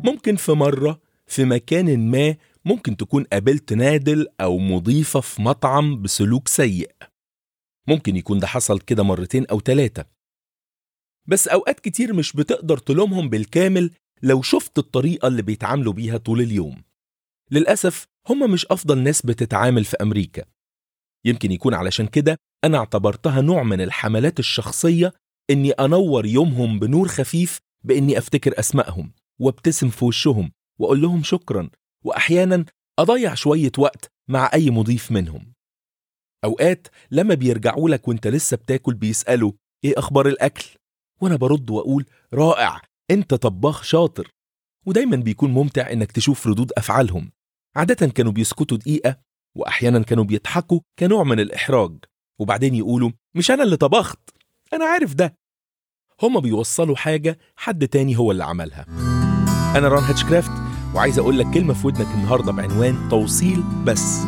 ممكن في مرة في مكان ما ممكن تكون قابلت نادل أو مضيفة في مطعم بسلوك سيء ممكن يكون ده حصل كده مرتين أو تلاتة بس أوقات كتير مش بتقدر تلومهم بالكامل لو شفت الطريقة اللي بيتعاملوا بيها طول اليوم للأسف هم مش أفضل ناس بتتعامل في أمريكا يمكن يكون علشان كده أنا اعتبرتها نوع من الحملات الشخصية إني أنور يومهم بنور خفيف بإني أفتكر أسمائهم وابتسم في وشهم وأقول لهم شكرا وأحيانا أضيع شوية وقت مع أي مضيف منهم أوقات لما بيرجعوا لك وانت لسه بتاكل بيسألوا إيه أخبار الأكل؟ وأنا برد وأقول رائع أنت طباخ شاطر ودايما بيكون ممتع إنك تشوف ردود أفعالهم عادة كانوا بيسكتوا دقيقة وأحيانا كانوا بيضحكوا كنوع من الإحراج وبعدين يقولوا مش أنا اللي طبخت أنا عارف ده هما بيوصلوا حاجة حد تاني هو اللي عملها أنا ران هاتشكرافت وعايز أقول لك كلمة في ودنك النهاردة بعنوان توصيل بس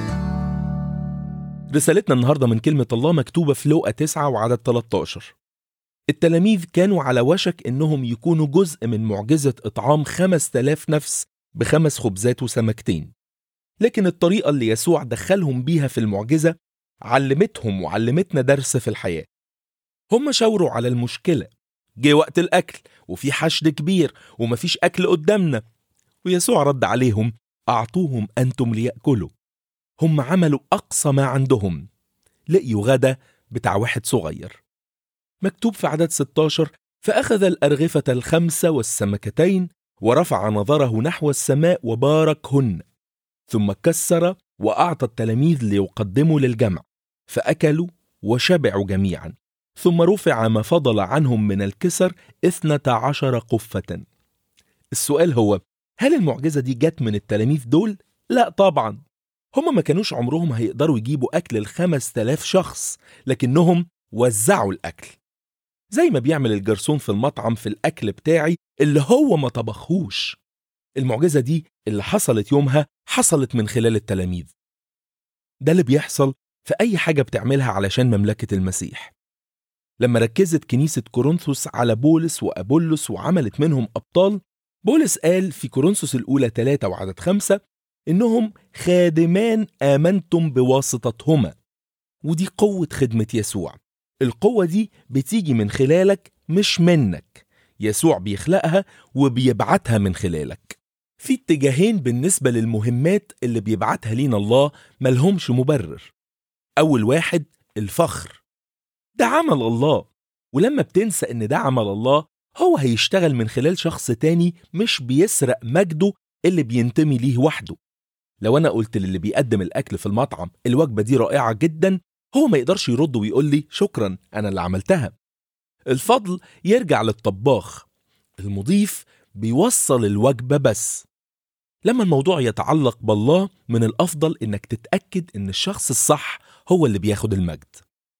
رسالتنا النهاردة من كلمة الله مكتوبة في لوقا 9 وعدد 13 التلاميذ كانوا على وشك إنهم يكونوا جزء من معجزة إطعام 5000 نفس بخمس خبزات وسمكتين لكن الطريقة اللي يسوع دخلهم بيها في المعجزة علمتهم وعلمتنا درس في الحياة هم شاوروا على المشكلة جه وقت الأكل وفي حشد كبير ومفيش أكل قدامنا ويسوع رد عليهم أعطوهم أنتم ليأكلوا هم عملوا أقصى ما عندهم لقيوا غدا بتاع واحد صغير مكتوب في عدد 16 فأخذ الأرغفة الخمسة والسمكتين ورفع نظره نحو السماء وباركهن ثم كسر وأعطى التلاميذ ليقدموا للجمع فأكلوا وشبعوا جميعا ثم رفع ما فضل عنهم من الكسر اثنة عشر قفة السؤال هو هل المعجزة دي جت من التلاميذ دول؟ لا طبعا هما ما كانوش عمرهم هيقدروا يجيبوا أكل الخمس تلاف شخص لكنهم وزعوا الأكل زي ما بيعمل الجرسون في المطعم في الأكل بتاعي اللي هو ما طبخوش المعجزة دي اللي حصلت يومها حصلت من خلال التلاميذ ده اللي بيحصل في أي حاجة بتعملها علشان مملكة المسيح لما ركزت كنيسة كورنثوس على بولس وأبولس وعملت منهم أبطال بولس قال في كورنثوس الأولى 3 وعدد 5 إنهم خادمان آمنتم بواسطتهما ودي قوة خدمة يسوع القوة دي بتيجي من خلالك مش منك يسوع بيخلقها وبيبعتها من خلالك في اتجاهين بالنسبة للمهمات اللي بيبعتها لينا الله ملهمش مبرر أول واحد الفخر ده عمل الله ولما بتنسى إن ده عمل الله هو هيشتغل من خلال شخص تاني مش بيسرق مجده اللي بينتمي ليه وحده لو أنا قلت للي بيقدم الأكل في المطعم الوجبة دي رائعة جدا هو ما يقدرش يرد ويقول لي شكرا أنا اللي عملتها الفضل يرجع للطباخ المضيف بيوصل الوجبة بس لما الموضوع يتعلق بالله من الأفضل إنك تتأكد إن الشخص الصح هو اللي بياخد المجد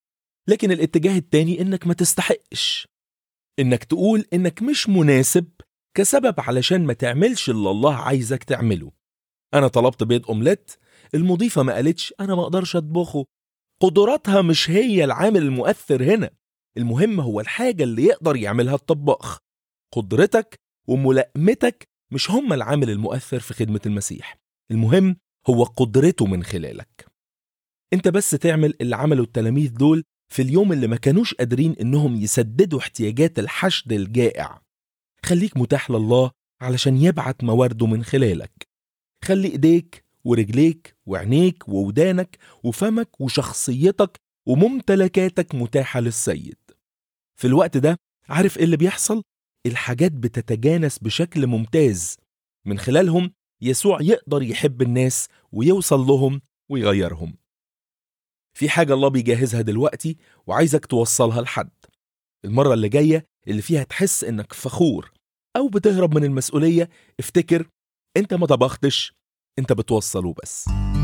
لكن الاتجاه التاني إنك ما تستحقش إنك تقول إنك مش مناسب كسبب علشان ما تعملش اللي الله عايزك تعمله أنا طلبت بيض أومليت المضيفة ما قالتش أنا ما أقدرش أطبخه قدراتها مش هي العامل المؤثر هنا المهم هو الحاجة اللي يقدر يعملها الطباخ قدرتك وملائمتك مش هم العامل المؤثر في خدمة المسيح المهم هو قدرته من خلالك انت بس تعمل اللي عمله التلاميذ دول في اليوم اللي ما كانوش قادرين انهم يسددوا احتياجات الحشد الجائع خليك متاح لله علشان يبعت موارده من خلالك خلي ايديك ورجليك وعينيك وودانك وفمك وشخصيتك وممتلكاتك متاحة للسيد في الوقت ده عارف ايه اللي بيحصل؟ الحاجات بتتجانس بشكل ممتاز من خلالهم يسوع يقدر يحب الناس ويوصل لهم ويغيرهم في حاجة الله بيجهزها دلوقتي وعايزك توصلها لحد المرة اللي جاية اللي فيها تحس انك فخور او بتهرب من المسؤولية افتكر انت ما طبختش انت بتوصله بس